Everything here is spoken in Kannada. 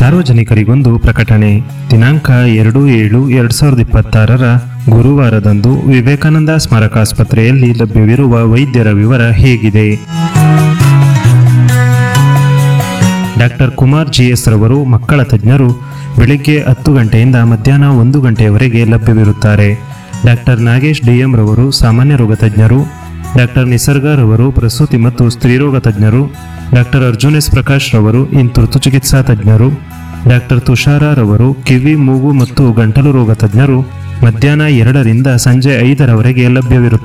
ಸಾರ್ವಜನಿಕರಿಗೊಂದು ಪ್ರಕಟಣೆ ದಿನಾಂಕ ಎರಡು ಏಳು ಎರಡ್ ಸಾವಿರದ ಇಪ್ಪತ್ತಾರರ ಗುರುವಾರದಂದು ವಿವೇಕಾನಂದ ಸ್ಮಾರಕಾಸ್ಪತ್ರೆಯಲ್ಲಿ ಲಭ್ಯವಿರುವ ವೈದ್ಯರ ವಿವರ ಹೇಗಿದೆ ಡಾಕ್ಟರ್ ಕುಮಾರ್ ಜಿಎಸ್ ರವರು ಮಕ್ಕಳ ತಜ್ಞರು ಬೆಳಿಗ್ಗೆ ಹತ್ತು ಗಂಟೆಯಿಂದ ಮಧ್ಯಾಹ್ನ ಒಂದು ಗಂಟೆಯವರೆಗೆ ಲಭ್ಯವಿರುತ್ತಾರೆ ಡಾಕ್ಟರ್ ನಾಗೇಶ್ ಡಿಎಂ ರವರು ಸಾಮಾನ್ಯ ರೋಗ ತಜ್ಞರು ಡಾಕ್ಟರ್ ನಿಸರ್ಗ ರವರು ಪ್ರಸೂತಿ ಮತ್ತು ಸ್ತ್ರೀರೋಗ ತಜ್ಞರು ಡಾಕ್ಟರ್ ಅರ್ಜುನ್ ಎಸ್ ಪ್ರಕಾಶ್ ರವರು ಇನ್ ತುರ್ತು ಚಿಕಿತ್ಸಾ ತಜ್ಞರು ಡಾಕ್ಟರ್ ತುಷಾರ ರವರು ಕಿವಿ ಮೂಗು ಮತ್ತು ಗಂಟಲು ರೋಗ ತಜ್ಞರು ಮಧ್ಯಾಹ್ನ ಎರಡರಿಂದ ಸಂಜೆ ಐದರವರೆಗೆ ಲಭ್ಯವಿರುತ್ತಾರೆ